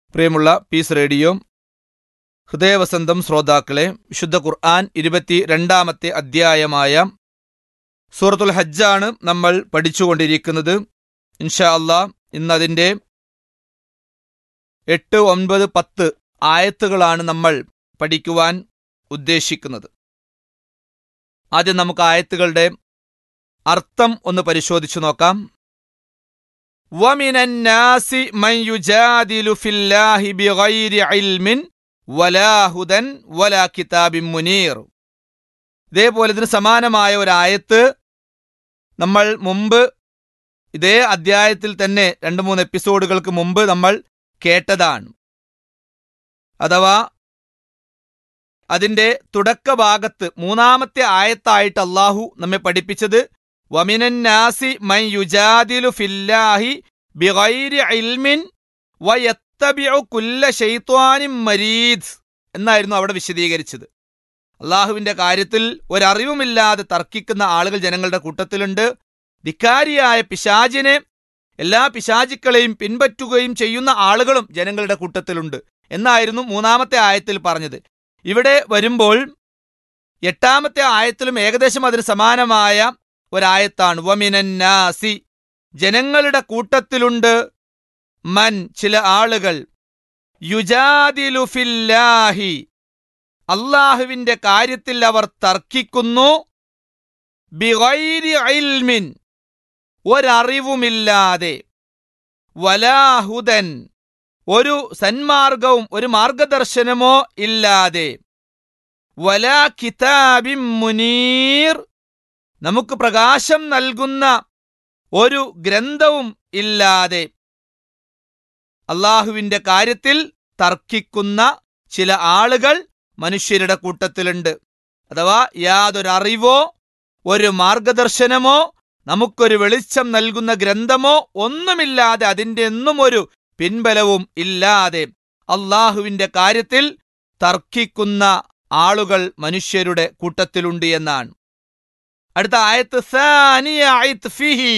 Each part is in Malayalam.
പ്രിയമുള്ള പീസ് റേഡിയോ ഹൃദയവസന്തം ശ്രോതാക്കളെ വിശുദ്ധ ഖുർആൻ ഇരുപത്തി രണ്ടാമത്തെ അധ്യായമായ സൂറത്തുൽ ഹജ്ജാണ് നമ്മൾ പഠിച്ചുകൊണ്ടിരിക്കുന്നത് ഇൻഷാ അള്ളാ ഇന്നതിൻ്റെ എട്ട് ഒൻപത് പത്ത് ആയത്തുകളാണ് നമ്മൾ പഠിക്കുവാൻ ഉദ്ദേശിക്കുന്നത് ആദ്യം നമുക്ക് ആയത്തുകളുടെ അർത്ഥം ഒന്ന് പരിശോധിച്ചു നോക്കാം ومن الناس من يجادل في الله بغير علم ولا هدى ولا كتاب منير ഇതേപോലെ ഇതിന് സമാനമായ ഒരു ആയത്ത് നമ്മൾ മുമ്പ് ഇതേ അധ്യായത്തിൽ തന്നെ രണ്ട് മൂന്ന് എപ്പിസോഡുകൾക്ക് മുമ്പ് നമ്മൾ കേട്ടതാണ് അഥവാ അതിന്റെ തുടക്കഭാഗത്ത് മൂന്നാമത്തെ ആയത്തായിട്ട് അള്ളാഹു നമ്മെ പഠിപ്പിച്ചത് വമിനന്നാസി മൻ യുജാദിലു ഫില്ലാഹി ബിഗൈരി ഇൽമിൻ വയത്തബിഉ കുല്ല ശൈത്വാനിൻ മരീദ് എന്നായിരുന്നു അവിടെ വിശദീകരിച്ചത് അള്ളാഹുവിന്റെ കാര്യത്തിൽ ഒരറിവുമില്ലാതെ തർക്കിക്കുന്ന ആളുകൾ ജനങ്ങളുടെ കൂട്ടത്തിലുണ്ട് ധിക്കാരിയായ പിശാചിനെ എല്ലാ പിശാചിക്കളെയും പിൻപറ്റുകയും ചെയ്യുന്ന ആളുകളും ജനങ്ങളുടെ കൂട്ടത്തിലുണ്ട് എന്നായിരുന്നു മൂന്നാമത്തെ ആയത്തിൽ പറഞ്ഞത് ഇവിടെ വരുമ്പോൾ എട്ടാമത്തെ ആയത്തിലും ഏകദേശം അതിന് സമാനമായ ഒരായത്താണ് വമിനന്നാസി ജനങ്ങളുടെ കൂട്ടത്തിലുണ്ട് മൻ ചില ആളുകൾ യുജാദിലു ഫില്ലാഹി അള്ളാഹുവിന്റെ കാര്യത്തിൽ അവർ തർക്കിക്കുന്നു ബിഗൈരി ഇൽമിൻ ഒരറിവുമില്ലാതെ വലാഹുദൻ ഒരു സന്മാർഗവും ഒരു മാർഗദർശനമോ ഇല്ലാതെ വലാ കിതാബിം മുനീർ നമുക്ക് പ്രകാശം നൽകുന്ന ഒരു ഗ്രന്ഥവും ഇല്ലാതെ അള്ളാഹുവിന്റെ കാര്യത്തിൽ തർക്കിക്കുന്ന ചില ആളുകൾ മനുഷ്യരുടെ കൂട്ടത്തിലുണ്ട് അഥവാ യാതൊരറിവോ ഒരു മാർഗദർശനമോ നമുക്കൊരു വെളിച്ചം നൽകുന്ന ഗ്രന്ഥമോ ഒന്നുമില്ലാതെ അതിൻ്റെ ഒന്നും ഒരു പിൻബലവും ഇല്ലാതെ അള്ളാഹുവിന്റെ കാര്യത്തിൽ തർക്കിക്കുന്ന ആളുകൾ മനുഷ്യരുടെ കൂട്ടത്തിലുണ്ട് എന്നാണ് അടുത്ത ആയത്ത് സാനിയ ആയത്ത് ഫിഹി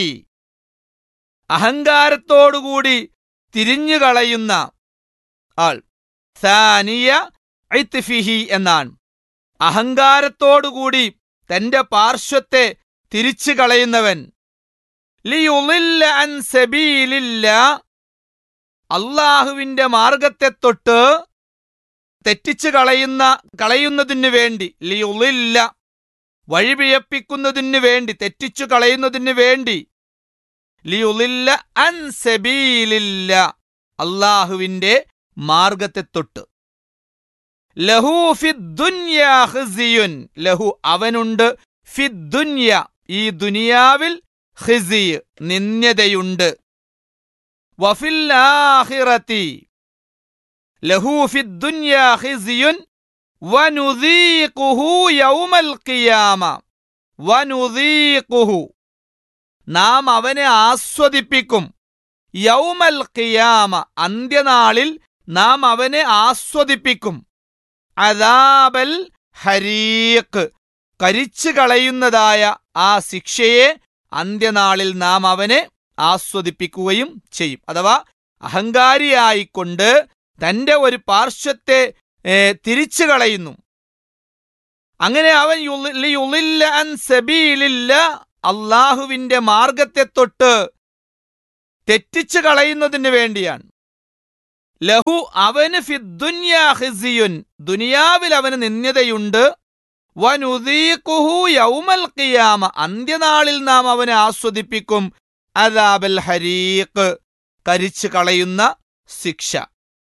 അഹങ്കാരത്തോടുകൂടി തിരിഞ്ഞു കളയുന്ന ആൾ സാനിയ ഐത്ത് ഫിഹി എന്നാണ് അഹങ്കാരത്തോടുകൂടി തന്റെ പാർശ്വത്തെ തിരിച്ചു കളയുന്നവൻ ലിയുളില്ല അൻ സബീലില്ല അള്ളാഹുവിന്റെ മാർഗത്തെ തൊട്ട് തെറ്റിച്ചു കളയുന്ന കളയുന്നതിനു വേണ്ടി ലിയുളില്ല വഴിപിഴപ്പിക്കുന്നതിനു വേണ്ടി തെറ്റിച്ചു കളയുന്നതിന് വേണ്ടി ലിയുളില്ല അൻ സബീലില്ല അള്ളാഹുവിന്റെ മാർഗത്തെ തൊട്ട് ലഹു ഫിദ്ദുന്യാ ഖിസിയുൻ ലഹു അവനുണ്ട് ഫിദ്ദുന്യ ഈ ദുനിയാവിൽ ഖിസി നിന്ദ്യതയുണ്ട് വഫിൽ ആഖിറതി ലഹു ഫിദ്ദുന്യാ ഖിസിയുൻ വനുദീഖുഹു യൗമൽ ഖിയാമ വനുദീഖുഹു നാം അവനെ ആസ്വദിപ്പിക്കും യൗമൽ ഖിയാമ അന്ത്യനാളിൽ നാം അവനെ ആസ്വദിപ്പിക്കും അദാബൽ ഹരീഖ് കരിച്ചു കളയുന്നതായ ആ ശിക്ഷയെ അന്ത്യനാളിൽ നാം അവനെ ആസ്വദിപ്പിക്കുകയും ചെയ്യും അഥവാ അഹങ്കാരിയായിക്കൊണ്ട് തന്റെ ഒരു പാർശ്വത്തെ ഏ, തിരിച്ചു കളയുന്നു അങ്ങനെ അവൻ യുളി- ലിയുളില്ല അൻ സബീലില്ല അള്ളാഹുവിന്റെ മാർഗത്തെ തൊട്ട് തെറ്റിച്ചു കളയുന്നതിന് വേണ്ടിയാണ് ലഹു അവന് ഫിദ്ദുന്യാ ഖിസിയുൻ ദുനിയാവിൽ അവന് നിന്ദ്യതയുണ്ട് വനുദീഖുഹു യൗമൽ ഖിയാമ അന്ത്യനാളിൽ നാം അവനെ ആസ്വദിപ്പിക്കും അദാബൽ ഹരീഖ് കരിച്ചു കളയുന്ന ശിക്ഷ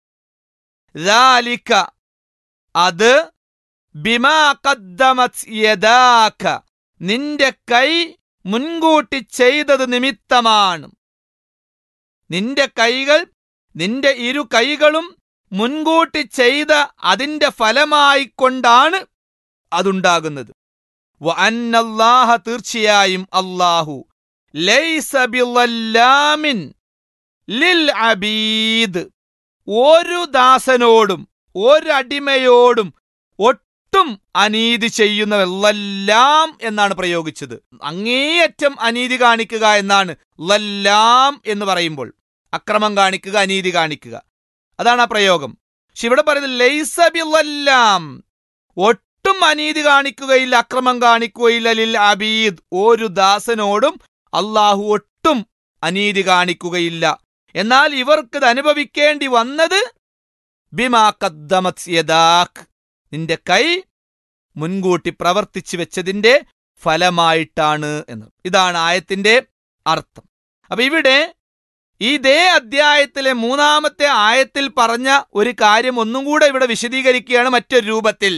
ذلك അത് ബിമാ ഖദ്ദമത് യദാക നിന്റെ കൈ മുൻകൂട്ടി ചെയ്തത് നിമിത്തമാണ് നിന്റെ കൈകൾ നിന്റെ ഇരു കൈകളും മുൻകൂട്ടി ചെയ്ത അതിന്റെ ഫലമായിക്കൊണ്ടാണ് അതുണ്ടാകുന്നത് വ അന്നല്ലാഹ തീർച്ചയായും അല്ലാഹു ലൈസ ബിളല്ലാമിൻ ലിൽ അബീദ് ഒരു ദാസനോടും ഒരടിമയോടും ഒട്ടും അനീതി ചെയ്യുന്നവെല്ലാം എന്നാണ് പ്രയോഗിച്ചത് അങ്ങേയറ്റം അനീതി കാണിക്കുക എന്നാണ് ലല്ലാം എന്ന് പറയുമ്പോൾ അക്രമം കാണിക്കുക അനീതി കാണിക്കുക അതാണ് ആ പ്രയോഗം പക്ഷെ ഇവിടെ പറയുന്നത് ലൈസബില്ലാം ഒട്ടും അനീതി കാണിക്കുകയില്ല അക്രമം കാണിക്കുകയില്ല ലിൽ അബീദ് ഒരു ദാസനോടും അള്ളാഹു ഒട്ടും അനീതി കാണിക്കുകയില്ല എന്നാൽ ഇവർക്ക് ഇത് അനുഭവിക്കേണ്ടി വന്നത് ബിമാ കദ്ദമത് യദാക് നിന്റെ കൈ മുൻകൂട്ടി പ്രവർത്തിച്ചു വെച്ചതിന്റെ ഫലമായിട്ടാണ് എന്ന് ഇതാണ് ആയത്തിന്റെ അർത്ഥം അപ്പൊ ഇവിടെ ഇതേ അധ്യായത്തിലെ മൂന്നാമത്തെ ആയത്തിൽ പറഞ്ഞ ഒരു കാര്യം ഒന്നും കൂടെ ഇവിടെ വിശദീകരിക്കുകയാണ് മറ്റൊരു രൂപത്തിൽ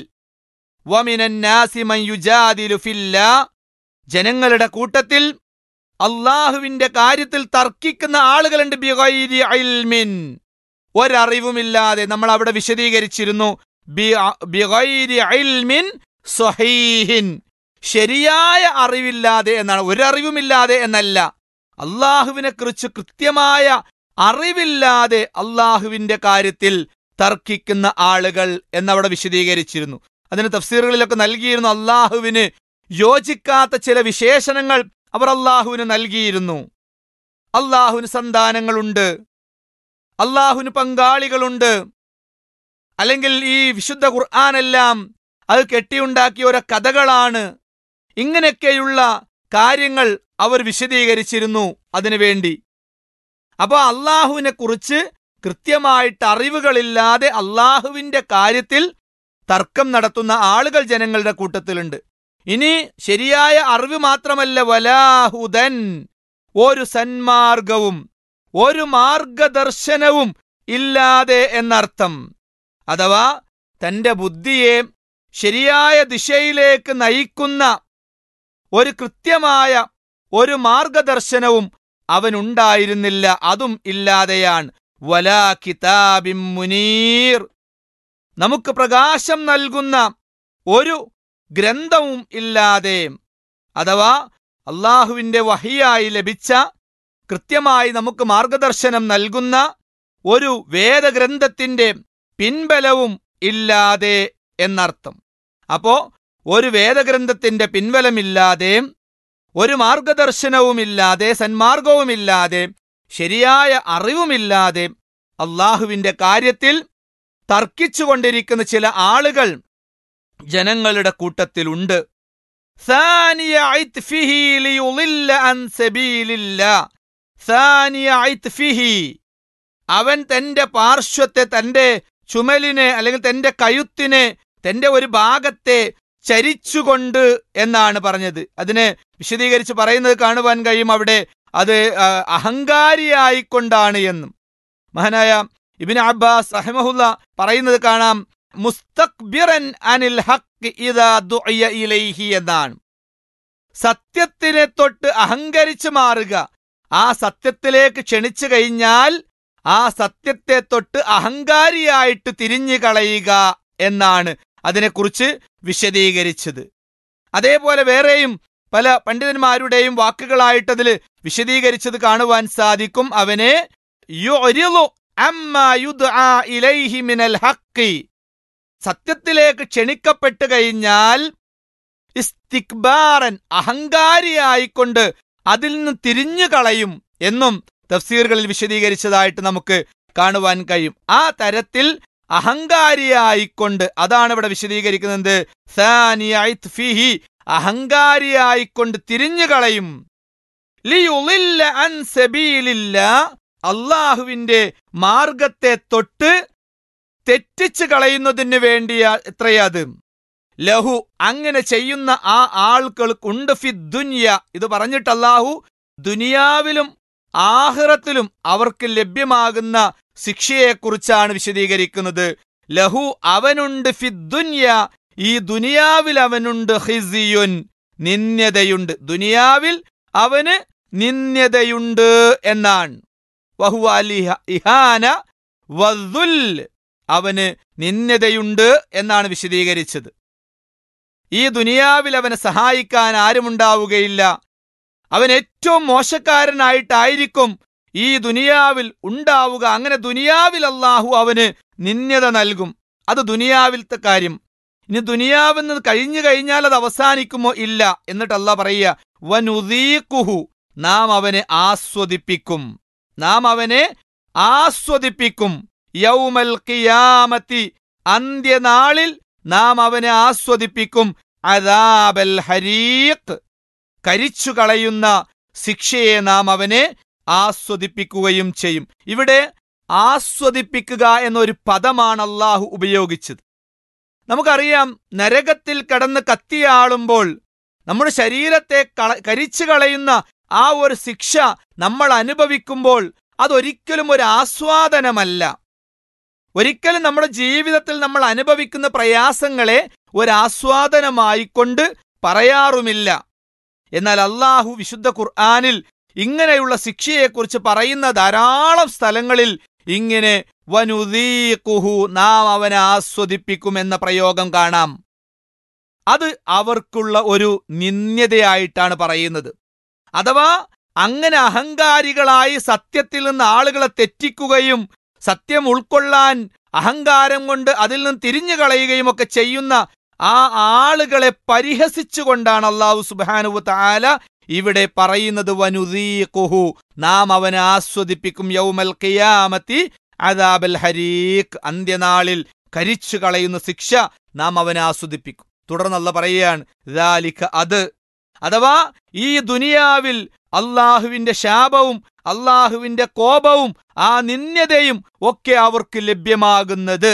വമിനന്നാസി മൻ യുജാദിലു ഫില്ലാ ജനങ്ങളുടെ കൂട്ടത്തിൽ അള്ളാഹുവിന്റെ കാര്യത്തിൽ തർക്കിക്കുന്ന ആളുകളുണ്ട് ബിഗൈരി ഇൽമിൻ ഒരറിവുമില്ലാതെ നമ്മൾ അവിടെ വിശദീകരിച്ചിരുന്നു ബി- ബിഗൈരി ഇൽമിൻ സ്വഹീഹിൻ ശരിയായ അറിവില്ലാതെ എന്നാണ് ഒരറിവുമില്ലാതെ എന്നല്ല അള്ളാഹുവിനെ കുറിച്ച് കൃത്യമായ അറിവില്ലാതെ അള്ളാഹുവിന്റെ കാര്യത്തിൽ തർക്കിക്കുന്ന ആളുകൾ എന്നവിടെ വിശദീകരിച്ചിരുന്നു അതിന് തഫ്സീറുകളിലൊക്കെ നൽകിയിരുന്നു അള്ളാഹുവിന് യോജിക്കാത്ത ചില വിശേഷണങ്ങൾ അവർ അള്ളാഹുവിന് നൽകിയിരുന്നു അള്ളാഹുവിന് സന്താനങ്ങളുണ്ട് അള്ളാഹുവിന് പങ്കാളികളുണ്ട് അല്ലെങ്കിൽ ഈ വിശുദ്ധ ഖുർആാനെല്ലാം അത് കെട്ടിയുണ്ടാക്കിയ ഓരോ കഥകളാണ് ഇങ്ങനെയൊക്കെയുള്ള കാര്യങ്ങൾ അവർ വിശദീകരിച്ചിരുന്നു അതിനുവേണ്ടി അപ്പൊ അള്ളാഹുവിനെ കുറിച്ച് കൃത്യമായിട്ട് അറിവുകളില്ലാതെ അള്ളാഹുവിന്റെ കാര്യത്തിൽ തർക്കം നടത്തുന്ന ആളുകൾ ജനങ്ങളുടെ കൂട്ടത്തിലുണ്ട് ഇനി ശരിയായ അറിവ് മാത്രമല്ല വലാഹുദൻ ഒരു സന്മാർഗവും ഒരു മാർഗദർശനവും ഇല്ലാതെ എന്നർത്ഥം അഥവാ തന്റെ ബുദ്ധിയെ ശരിയായ ദിശയിലേക്ക് നയിക്കുന്ന ഒരു കൃത്യമായ ഒരു മാർഗദർശനവും അവനുണ്ടായിരുന്നില്ല അതും ഇല്ലാതെയാണ് വലാ കിതാബിം മുനീർ നമുക്ക് പ്രകാശം നൽകുന്ന ഒരു ഗ്രന്ഥവും ഇല്ലാതെ അഥവാ അള്ളാഹുവിന്റെ വഹിയായി ലഭിച്ച കൃത്യമായി നമുക്ക് മാർഗദർശനം നൽകുന്ന ഒരു വേദഗ്രന്ഥത്തിന്റെ പിൻബലവും ഇല്ലാതെ എന്നർത്ഥം അപ്പോ ഒരു വേദഗ്രന്ഥത്തിന്റെ പിൻബലമില്ലാതെ ഒരു മാർഗദർശനവുമില്ലാതെ സന്മാർഗവുമില്ലാതെ ശരിയായ അറിവുമില്ലാതെ അള്ളാഹുവിന്റെ കാര്യത്തിൽ തർക്കിച്ചുകൊണ്ടിരിക്കുന്ന ചില ആളുകൾ ജനങ്ങളുടെ കൂട്ടത്തിലുണ്ട് ثاني عطفه ليضل عن سبيل الله ثاني عطفه അവൻ തന്റെ പാർശ്വത്തെ തന്റെ ചുമലിനെ അല്ലെങ്കിൽ തന്റെ കയുത്തിനെ തന്റെ ഒരു ഭാഗത്തെ ചരിച്ചുകൊണ്ട് എന്നാണ് പറഞ്ഞത് അതിനെ വിശദീകരിച്ച് പറയുന്നത് കാണുവാൻ കഴിയും അവിടെ അത് ആ, അഹങ്കാരിയായിക്കൊണ്ടാണ് എന്നും മഹാനായ ഇബിൻ അബ്ബാസ് റഹിമഹുല്ല പറയുന്നത് കാണാം മുസ്തക്ബിറൻ അനിൽ ഹക്ക് ഇദാ ദുഇയ ഇലൈഹി എന്നാണ് സത്യത്തിനെ തൊട്ട് അഹങ്കരിച്ചു മാറുക ആ സത്യത്തിലേക്ക് ക്ഷണിച്ചു കഴിഞ്ഞാൽ ആ സത്യത്തെ തൊട്ട് അഹങ്കാരിയായിട്ട് തിരിഞ്ഞു കളയുക എന്നാണ് അതിനെക്കുറിച്ച് വിശദീകരിച്ചത് അതേപോലെ വേറെയും പല പണ്ഡിതന്മാരുടെയും വാക്കുകളായിട്ടതിൽ വിശദീകരിച്ചത് കാണുവാൻ സാധിക്കും അവനെ യുഅ്രിളു അമ്മാ യുദ്ആ ഇലൈഹി മിനൽ ഹഖ് സത്യത്തിലേക്ക് ക്ഷണിക്കപ്പെട്ടു കഴിഞ്ഞാൽ ഇസ്തിക്ബാറൻ അഹങ്കാരിയായിക്കൊണ്ട് അതിൽ നിന്ന് തിരിഞ്ഞു കളയും എന്നും തഫ്സീറുകളിൽ വിശദീകരിച്ചതായിട്ട് നമുക്ക് കാണുവാൻ കഴിയും ആ തരത്തിൽ അഹങ്കാരിയായിക്കൊണ്ട് അതാണ് ഇവിടെ വിശദീകരിക്കുന്നത് സാനിയൈത് ഫിഹി അഹങ്കാരിയായിക്കൊണ്ട് തിരിഞ്ഞു കളയും ലിയുളില്ല അൻ സബീലില്ല അള്ളാഹുവിന്റെ മാർഗത്തെ തൊട്ട് തെറ്റിച്ച് കളയുന്നതിന് വേണ്ടിയ എത്രയത് ലഹു അങ്ങനെ ചെയ്യുന്ന ആ ആൾക്കൾക്കുണ്ട് ഫി ദുനിയ ഇത് പറഞ്ഞിട്ട് അല്ലാഹു ദുനിയാവിലും ആഹിറത്തിലും അവർക്ക് ലഭ്യമാകുന്ന ശിക്ഷയെക്കുറിച്ചാണ് വിശദീകരിക്കുന്നത് ലഹു അവനുണ്ട് ഫി ദുനിയ ഈ ദുനിയാവിൽ അവനുണ്ട് ഹിസിയുൻ നിന്യതയുണ്ട് ദുനിയാവിൽ അവന് നിന്യതയുണ്ട് എന്നാണ് വഹുവ അലിഹ ഇഹാന വദുൽ അവന് നിന്യതയുണ്ട് എന്നാണ് വിശദീകരിച്ചത് ഈ ദുനിയാവിൽ അവനെ സഹായിക്കാൻ ആരുമുണ്ടാവുകയില്ല അവൻ ഏറ്റവും മോശക്കാരനായിട്ടായിരിക്കും ഈ ദുനിയാവിൽ ഉണ്ടാവുക അങ്ങനെ ദുനിയാവിൽ അള്ളാഹു അവന് നിന്യത നൽകും അത് ദുനിയാവിലത്തെ കാര്യം ഇനി ദുനിയാവെന്ന് കഴിഞ്ഞു കഴിഞ്ഞാൽ അത് അവസാനിക്കുമോ ഇല്ല എന്നിട്ട് അല്ല പറയുക വനുദീക്കുഹു നാം അവനെ ആസ്വദിപ്പിക്കും നാം അവനെ ആസ്വദിപ്പിക്കും യൗമൽ ഖിയാമത്തി അന്ത്യനാളിൽ നാം അവനെ ആസ്വദിപ്പിക്കും അദാബൽ ഹരീഖ് കരിച്ചു കളയുന്ന ശിക്ഷയെ നാം അവനെ ആസ്വദിപ്പിക്കുകയും ചെയ്യും ഇവിടെ ആസ്വദിപ്പിക്കുക എന്നൊരു പദമാണ് അള്ളാഹു ഉപയോഗിച്ചത് നമുക്കറിയാം നരകത്തിൽ കടന്ന് കത്തിയാളുമ്പോൾ നമ്മുടെ ശരീരത്തെ കള കരിച്ചു കളയുന്ന ആ ഒരു ശിക്ഷ നമ്മൾ അനുഭവിക്കുമ്പോൾ അതൊരിക്കലും ഒരു ആസ്വാദനമല്ല ഒരിക്കലും നമ്മുടെ ജീവിതത്തിൽ നമ്മൾ അനുഭവിക്കുന്ന പ്രയാസങ്ങളെ ഒരാസ്വാദനമായിക്കൊണ്ട് പറയാറുമില്ല എന്നാൽ അള്ളാഹു വിശുദ്ധ ഖുർആാനിൽ ഇങ്ങനെയുള്ള ശിക്ഷയെക്കുറിച്ച് പറയുന്ന ധാരാളം സ്ഥലങ്ങളിൽ ഇങ്ങനെ വനുദീഖുഹു നാം അവനെ ആസ്വദിപ്പിക്കുമെന്ന പ്രയോഗം കാണാം അത് അവർക്കുള്ള ഒരു നിന്ദ്യതയായിട്ടാണ് പറയുന്നത് അഥവാ അങ്ങനെ അഹങ്കാരികളായി സത്യത്തിൽ നിന്ന് ആളുകളെ തെറ്റിക്കുകയും സത്യം ഉൾക്കൊള്ളാൻ അഹങ്കാരം കൊണ്ട് അതിൽ നിന്ന് തിരിഞ്ഞു കളയുകയും ഒക്കെ ചെയ്യുന്ന ആ ആളുകളെ പരിഹസിച്ചുകൊണ്ടാണ് അള്ളാഹു സുബാനുവ താല ഇവിടെ പറയുന്നത് വനുദീഖുഹു നാം അവനെ ആസ്വദിപ്പിക്കും യൗമൽ ഖിയാമത്തി അദാബൽ ഹരീഖ് അന്ത്യനാളിൽ കരിച്ചു കളയുന്ന ശിക്ഷ നാം അവനെ ആസ്വദിപ്പിക്കും തുടർന്നല്ല പറയുകയാണ് ദാലിക അത് അഥവാ ഈ ദുനിയാവിൽ അള്ളാഹുവിന്റെ ശാപവും അള്ളാഹുവിന്റെ കോപവും ആ നിന്ദ്യതയും ഒക്കെ അവർക്ക് ലഭ്യമാകുന്നത്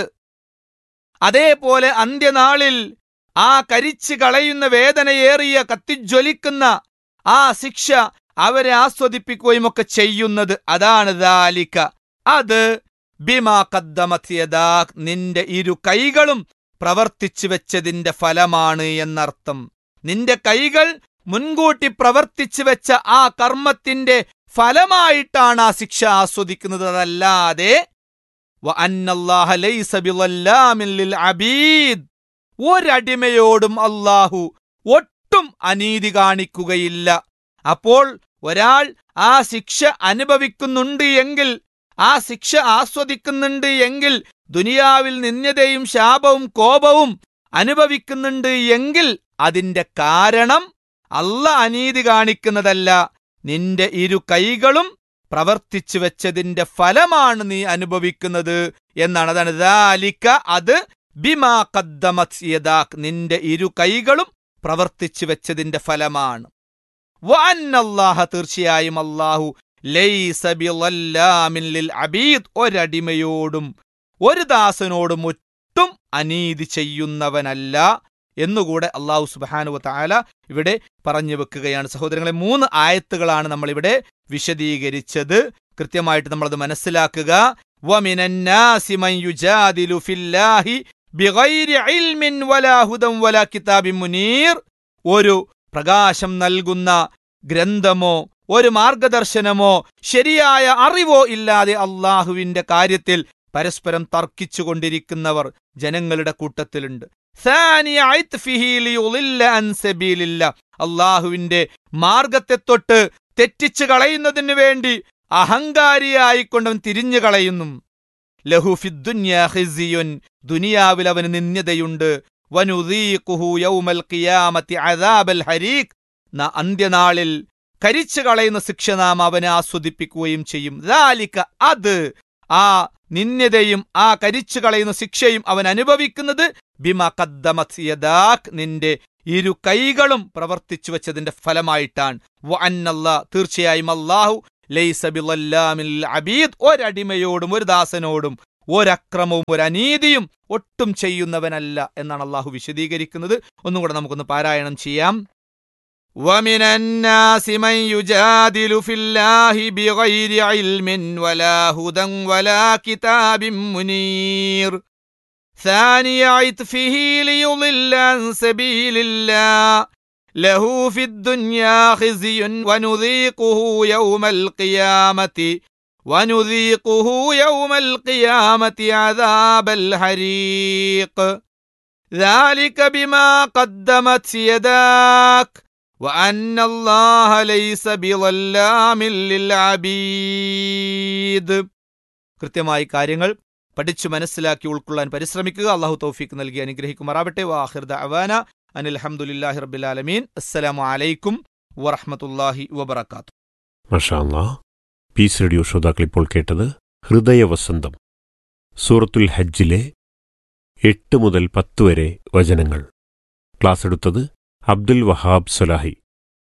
അതേപോലെ അന്ത്യനാളിൽ ആ കരിച്ചു കളയുന്ന വേദനയേറിയ കത്തിജ്വലിക്കുന്ന ആ ശിക്ഷ അവരെ ആസ്വദിപ്പിക്കുകയും ഒക്കെ ചെയ്യുന്നത് അതാണ് ദാലിക അത് ബിമാ കദ്ദമത്യദാ നിന്റെ ഇരു കൈകളും പ്രവർത്തിച്ചു വെച്ചതിന്റെ ഫലമാണ് എന്നർത്ഥം നിന്റെ കൈകൾ മുൻകൂട്ടി പ്രവർത്തിച്ചു വെച്ച ആ കർമ്മത്തിന്റെ ഫലമായിട്ടാണ് ആ ശിക്ഷ ആസ്വദിക്കുന്നത് അതല്ലാതെ വഅന്നല്ലാഹ ലൈസ ബിളല്ലാമിൻ ലിൽ അബീദ് ഒരടിമയോടും അല്ലാഹു ഒട്ടും അനീതി കാണിക്കുകയില്ല അപ്പോൾ ഒരാൾ ആ ശിക്ഷ അനുഭവിക്കുന്നുണ്ട് എങ്കിൽ ആ ശിക്ഷ ആസ്വദിക്കുന്നുണ്ട് എങ്കിൽ ദുനിയാവിൽ നിന്യതയും ശാപവും കോപവും അനുഭവിക്കുന്നുണ്ട് എങ്കിൽ അതിന്റെ കാരണം അല്ല അനീതി കാണിക്കുന്നതല്ല നിന്റെ ഇരു കൈകളും പ്രവർത്തിച്ചു വെച്ചതിന്റെ ഫലമാണ് നീ അനുഭവിക്കുന്നത് എന്നാണ് അതാണ് ദാലിക അത് ബിമാ കദ്ദമത് യദാക് നിന്റെ ഇരു കൈകളും പ്രവർത്തിച്ചു വെച്ചതിന്റെ ഫലമാണ് വഅന്നല്ലാഹ തീർച്ചയായും അല്ലാഹു ലൈസ ബിളല്ലാമിൻ ലിൽ അബീദ് ഒരടിമയോടും ഒരു ദാസനോടും ഒട്ടും അനീതി ചെയ്യുന്നവനല്ല എന്നുകൂടെ അള്ളാഹു സുബാനുവ താല ഇവിടെ പറഞ്ഞു വെക്കുകയാണ് സഹോദരങ്ങളെ മൂന്ന് ആയത്തുകളാണ് നമ്മൾ ഇവിടെ വിശദീകരിച്ചത് കൃത്യമായിട്ട് നമ്മളത് മനസ്സിലാക്കുക വമിനന്നാസി മൻ യുജാദിലു ഫില്ലാഹി ബിഗൈരി ഇൽമിൻ വലാ ഹുദൻ വലാ കിതാബിൻ മുനീർ ഒരു പ്രകാശം നൽകുന്ന ഗ്രന്ഥമോ ഒരു മാർഗദർശനമോ ശരിയായ അറിവോ ഇല്ലാതെ അള്ളാഹുവിന്റെ കാര്യത്തിൽ പരസ്പരം തർക്കിച്ചുകൊണ്ടിരിക്കുന്നവർ ജനങ്ങളുടെ കൂട്ടത്തിലുണ്ട് അള്ളാഹുവിന്റെ മാർഗത്തെ തൊട്ട് തെറ്റിച്ചു കളയുന്നതിന് വേണ്ടി അഹങ്കാരിയായിക്കൊണ്ടവൻ തിരിഞ്ഞു കളയുന്നു ലഹുഫിദ്ദുന്യാഹിസിയുൻ ദുനിയാവിൽ അവന് നിന്ദ്യതയുണ്ട് വനുദീഖുഹു യൗമൽ ഖിയാമത്തി അദാബൽ ഹരീഖ് ന അന്ത്യനാളിൽ കരിച്ചു കളയുന്ന ശിക്ഷ നാം അവനെ ആസ്വദിപ്പിക്കുകയും ചെയ്യും ദാലിക അത് ആ നിന്ദ്യതയും ആ കരിച്ചു കളയുന്ന ശിക്ഷയും അവൻ അനുഭവിക്കുന്നത് ബിമ കദ്ദമത് യദാക് നിന്റെ ഇരു കൈകളും പ്രവർത്തിച്ചു വെച്ചതിന്റെ ഫലമായിട്ടാണ് വഅന്നല്ലാ തീർച്ചയായും അല്ലാഹു ലൈസ ബിളല്ലാമിൽ അബീദ് ഒരടിമയോടും ഒരു ദാസനോടും ഒരക്രമവും ഒരു അനീതിയും ഒട്ടും ചെയ്യുന്നവനല്ല എന്നാണ് അള്ളാഹു വിശദീകരിക്കുന്നത് ഒന്നും കൂടെ നമുക്കൊന്ന് പാരായണം ചെയ്യാം ومن الناس من يجادل في الله بغير علم ولا هدى ولا كتاب منير ثاني عطفه ليضل عن سبيل الله له في الدنيا خزي ونذيقه يوم القيامة ونذيقه يوم القيامة عذاب الحريق ذلك بما قدمت يداك وأن الله ليس بظلام للعبيد കൃത്യമായി കാര്യങ്ങൾ പഠിച്ചു മനസ്സിലാക്കി ഉൾക്കൊള്ളാൻ പരിശ്രമിക്കുക അള്ളാഹു തൗഫീക്ക് നൽകി അനുഗ്രഹിക്കുമാറാവട്ടെ വാഹിർ അവാന അനിൽ അഹമ്മദുല്ലാഹി റബ്ബിലാലമീൻ അസ്സലാമു അലൈക്കും വറഹമത്തല്ലാഹി വബർക്കാത്തു മഷാല്ലാ പീസ് റേഡിയോ ശ്രോതാക്കൾ ഇപ്പോൾ കേട്ടത് ഹൃദയവസന്തം സൂറത്തുൽ ഹജ്ജിലെ എട്ട് മുതൽ പത്ത് വരെ വചനങ്ങൾ ക്ലാസ് എടുത്തത് അബ്ദുൽ വഹാബ് സൊലാഹി